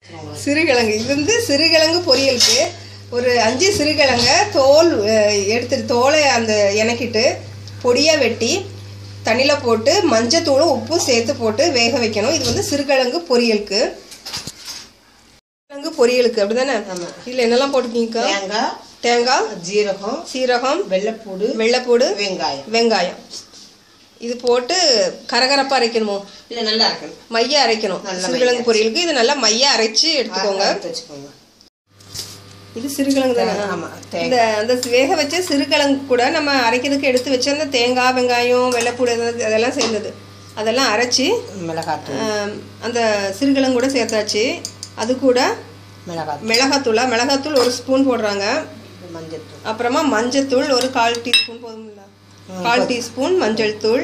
சிறுகிழங்கு இது வந்து சிறுகிழங்கு பொரியலுக்கு ஒரு அஞ்சு சிறுகிழங்க தோல் அஹ், எடுத்துட்டு தோலை அந்த இணக்கிட்டு பொடியாக வெட்டி தண்ணியில் போட்டு மஞ்சத்தூளும் உப்பு சேர்த்து போட்டு வேக வைக்கணும் இது வந்து சிறுகிழங்கு பொரியலுக்கு கிழங்கு பொரியலுக்கு அப்படிதானே ஆமா. இதில் என்னெல்லாம் போட்டுருக்கீங்கக்கா தேங்காய் தேங்காய் ஜீரகம் சீரகம் வெள்ளைப்பூடு வெள்ளைப்பூடு வெங்காயம் வெங்காயம் இது போட்டு கரகரப்பா அரைக்கணுமோ இல்லை நல்லா இருக்கணும் மைய அரைக்கணும் நல்லா சிறுகிழங்கு பொரியலுக்கு இது நல்லா மைய அரைச்சு எடுத்துக்கோங்க எடுத்து வச்சுக்கோங்க இது சிறுகிழங்கு தானே ஆமா இந்த அந்த வேக வச்ச சிறுகிழங்கு கூட நம்ம அரைக்கிறதுக்கு எடுத்து வச்ச அந்த தேங்காய் வெங்காயம் வெள்ளைப்பூடு அதெல்லாம் அதெல்லாம் சேர்ந்தது அதெல்லாம் அரைச்சி மிளகாத்தூள் ஆம், அந்த சிறுகிழங்கு கூட சேர்த்தாச்சு அது கூட மிளகாத்தூள் மிளகாத்தூளா மிளகாத்தூள் ஒரு ஸ்பூன் போடுறாங்க மஞ்சத்தூள் அப்புறமா மஞ்சத்தூள் ஒரு கால் டீஸ்பூன் போதும்ல கால் டீஸ்பூன் மஞ்சள் தூள்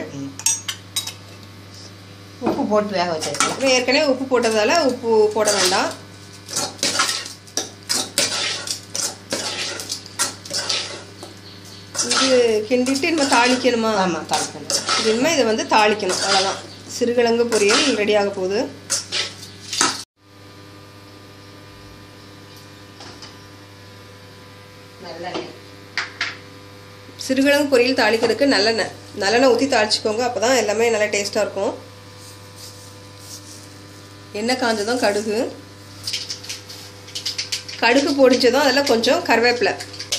உப்பு போட்டு வேக வச்சாச்சு அப்புறம் ஏற்கனவே உப்பு போட்டதால உப்பு போட வேண்டாம் இது கிண்டிட்டு நம்ம தாளிக்கணுமா ஆமாம் தாளிக்கணும் இது இனிமேல் இதை வந்து தாளிக்கணும் அவ்வளோதான் சிறுகிழங்கு பொரியல் ரெடி ஆக போகுது நல்லெண்ணெய் சிறுகிழங்கு பொரியல் தாளிக்கிறதுக்கு நல்லெண்ணெய் நல்லெண்ணெய் ஊற்றி தாளிச்சுக்கோங்க அப்போ தான் எல்லாமே நல்லா டேஸ்ட்டாக இருக்கும் எண்ணெய் காஞ்சதும் கடுகு கடுகு பொடிச்சதும் அதில் கொஞ்சம் கருவேப்பிலை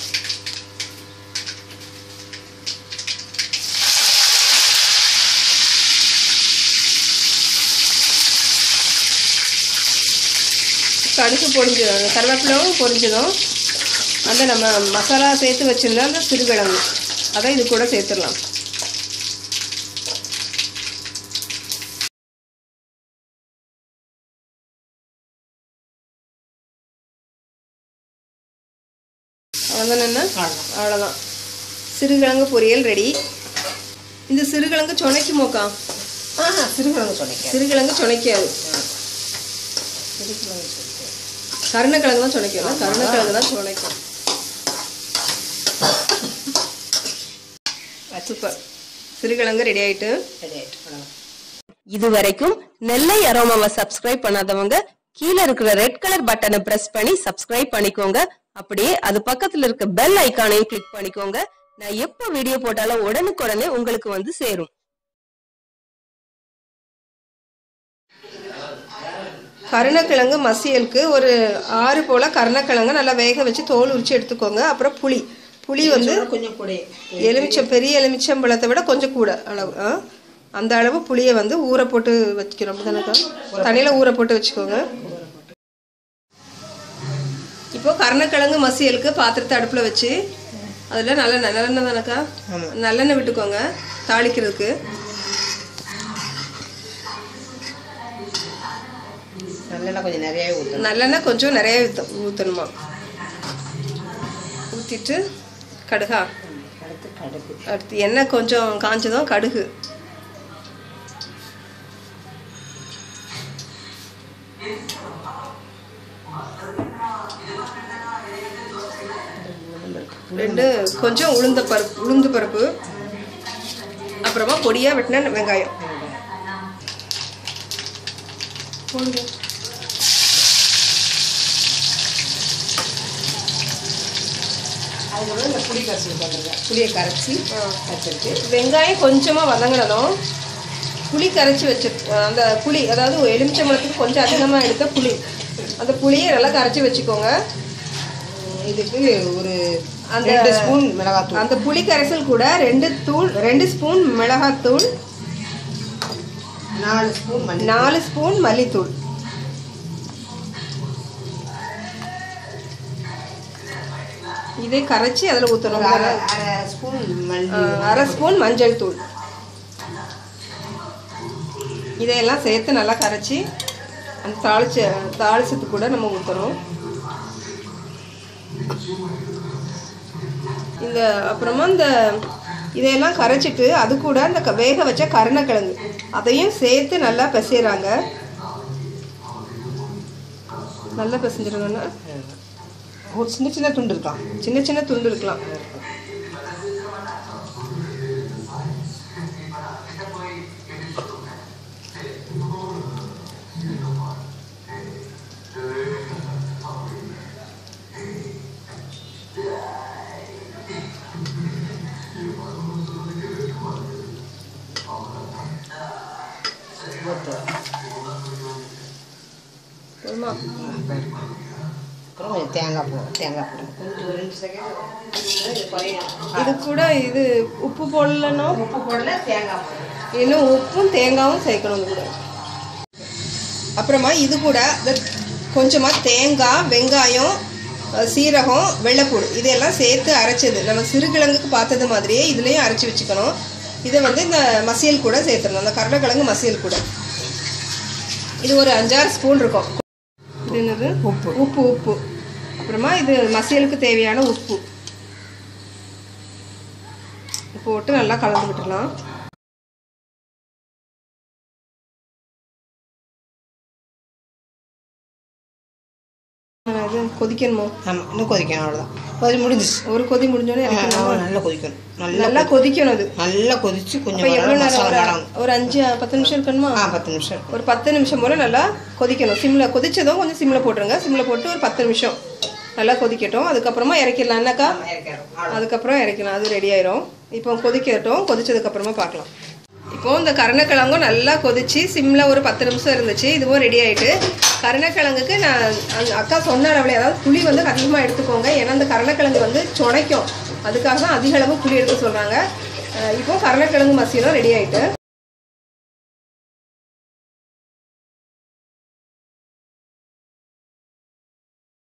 கடுகு பொடிஞ்சதும் கருவேப்பிலும் பொரிஞ்சதும் அந்த நம்ம மசாலா சேர்த்து வச்சிருந்த அந்த சிறுகிழங்கு அதை இது கூட சேர்த்துடலாம் அவ்வளோதான் என்ன அவ்வளோதான் அவ்வளோதான் சிறுகிழங்கு பொரியல் ரெடி இந்த சிறுகிழங்கு சொனைக்குமோக்கா ஆஹா சிறுகிழங்கு சொன்னிக்க சிறுகிழங்கு சொனைக்காது சிறுகிழங்கு சொன்னிக்க கருணக்கிழங்கு தான் சொனைக்கும் கருணக்கிழங்கு தான் சொனைக்கும் சூப்பர் சிறுகிழங்கு ரெடி ஆயிட்டு ரெடி ஆகிட்டு அவ்வளோதான் இது வரைக்கும் நெல்லை அரோமாவை சப்ஸ்கிரைப் பண்ணாதவங்க கீழே இருக்கிற ரெட் கலர் பட்டனை பிரஸ் பண்ணி சப்ஸ்கிரைப் பண்ணிக்கோங்க அப்படியே அது பக்கத்துல இருக்க பெல் ஐகானையும் கிளிக் பண்ணிக்கோங்க நான் எப்ப வீடியோ போட்டாலும் உடனுக்குடனே உங்களுக்கு வந்து சேரும் கருணக்கிழங்கு மசியலுக்கு ஒரு ஆறு போல கருணக்கிழங்கு நல்லா வேக வச்சு தோல் உரிச்சு எடுத்துக்கோங்க அப்புறம் புளி புளி வந்து கொஞ்சம் கூட எலுமிச்சம் பெரிய எலுமிச்சம்பழத்தை விட கொஞ்சம் கூட அளவு ஆ? அந்த அளவு புளியை வந்து ஊற போட்டு வச்சுக்கிறோம் அப்படிதானக்கா தண்ணியில் ஊற போட்டு வச்சுக்கோங்க இப்போ கருணக்கிழங்கு மசியலுக்கு பாத்திரத்தை அடுப்பில் வச்சு அதில் நல்ல நல்லெண்ணெய் தானக்கா ஆமா. நல்லெண்ணெய் விட்டுக்கோங்க தாளிக்கிறதுக்கு நல்லெண்ணெய் கொஞ்சம் நிறையவே ஊற்றணும் நல்லெண்ணெய் கொஞ்சம் நிறைய ஊத்த ஊற்றணுமா ஊற்றிட்டு கடுகா அடுத்து கடுகு அடுத்து எண்ணெய் கொஞ்சம் காஞ்சதும் கடுகு ரெண்டு கொஞ்சம் உளுந்த பருப்பு உளுந்து பருப்பு அப்புறமா பொடியாக வெட்டின வெங்காயம் போடுங்க அதுக்கப்புறம் இந்த புளி கரைச்சி போட்டுருங்க புளியை கரைச்சி வச்சுட்டு வெங்காயம் கொஞ்சமாக வதங்கினதும் புளி கரைச்சி வச்சு அந்த புளி அதாவது எலுமிச்சம்பழத்துக்கு கொஞ்சம் அதிகமாக எடுத்த புளி அந்த புளியை நல்லா கரைச்சி வச்சுக்கோங்க இதுக்கு ஒரு அந்த- ரெண்டு ஸ்பூன் மிளகாத்தூள் அந்த புளி கரைசல் கூட ரெண்டு தூள் ரெண்டு ஸ்பூன் மிளகாத்தூள் நாலு ஸ்பூன் மல்லி நாலு ஸ்பூன் மல்லித்தூள் இதை கரைச்சி அதில் ஒரு ஊற்றணும் அரை அரை ஸ்பூன் மல்லி அரை ஸ்பூன் மஞ்சள் தூள் இதையெல்லாம் சேர்த்து நல்லா கரைச்சி அந்த தாளிச்ச தாளிச்சது கூட நம்ம ஊற்றணும் இந்த அப்புறமா இந்த இதையெல்லாம் கரைச்சிட்டு அது கூட அந்த க- வேக வச்ச கருணக்கிழங்கு அதையும் சேர்த்து நல்லா பிசைறாங்க நல்லா பிசைஞ்சிருங்கன்னா ஒரு சின்ன சின்ன துண்டு இருக்கான் சின்ன சின்ன துண்டு இருக்கலாம் போதுமா அப்புறம் கொஞ்சம் தேங்காய் போ தேங்காய் போடும் கொஞ்சம் ஒரு ரெண்டு செகண்ட் இது குறையும் இது கூட இது உப்பு போடலன்னா உப்பு போடல தேங்காய் போடும் இன்னும் உப்பும் தேங்காயும் சேர்க்கணும் இது கூட அப்புறமா இது கூட இந்த கொஞ்சமாக தேங்காய் வெங்காயம் அஹ், சீரகம் வெள்ளைப்பூடு இதெல்லாம் சேர்த்து அரைச்சது நம்ம சிறுகிழங்குக்கு பார்த்தது மாதிரியே இதுலேயும் அரைச்சி வச்சுக்கணும் இதை வந்து இந்த மசியல் கூட சேர்த்துடணும் அந்த கருணக்கிழங்கு மசியல் கூட இது ஒரு அஞ்சாறு ஸ்பூன் இருக்கும் இது என்னது உப்பு. உப்பு உப்பு அப்புறமா இது மசியலுக்கு தேவையான உப்பு போட்டு நல்லா கலந்து விட்டுடலாம் அது கொதிக்கணுமோ ஆமாம் இன்னும் கொதிக்கணும் அவ்வளோதான் கொதி முடிஞ்சிச்சு ஒரு கொதி முடிஞ்சோடனே இறக்கணும் ஆமாம் நல்லா கொதிக்கணும் நல்லா நல்லா கொதிக்கணும் அது நல்லா கொதிச்சு இப்போ கொஞ்சம் எவ்வளோ நேரம் நேரம் மசாலா ஒரு வடங்கும் ஒரு அஞ்சு பத்து நிமிஷம் இருக்கணுமா ஆ பத்து நிமிஷம் இருக்கும். ஒரு பத்து நிமிஷம் போல் நல்லா கொதிக்கணும் சிம்மில் கொதிச்சதும் கொஞ்சம் சிம்மில் போட்டுருங்க சிம்மில் போட்டு ஒரு பத்து நிமிஷம் நல்லா கொதிக்கட்டும் அதுக்கப்புறமா இறக்கிடலாம் என்னக்கா ஆமா, இறக்கிடுறோம். அவ்வளவுதான். அதுக்கப்புறம் இறக்கலாம் அது ரெடி ஆயிரும் இப்போ கொதிக்கட்டும் கொதிச்சதுக்கப்புறமா பார்க்கலாம் இப்போ இந்த கருணக்கிழங்கும் நல்லா கொதிச்சு சிம்மில் ஒரு பத்து நிமிஷம் இருந்துச்சு இதுவும் ரெடி ஆயிட்டு கருணக்கிழங்குக்கு நான் அந்த அக்கா சொன்ன அளவில் அதாவது புளி வந்து அதிகமாக எடுத்துக்கோங்க ஏன்னா அந்த கருணக்கிழங்கு வந்து சுனைக்கும் அதுக்காக தான் அதிக அளவு புளி எடுக்க சொல்கிறாங்க இப்போ கருணக்கிழங்கு மசியலும் ரெடி ஆயிட்டு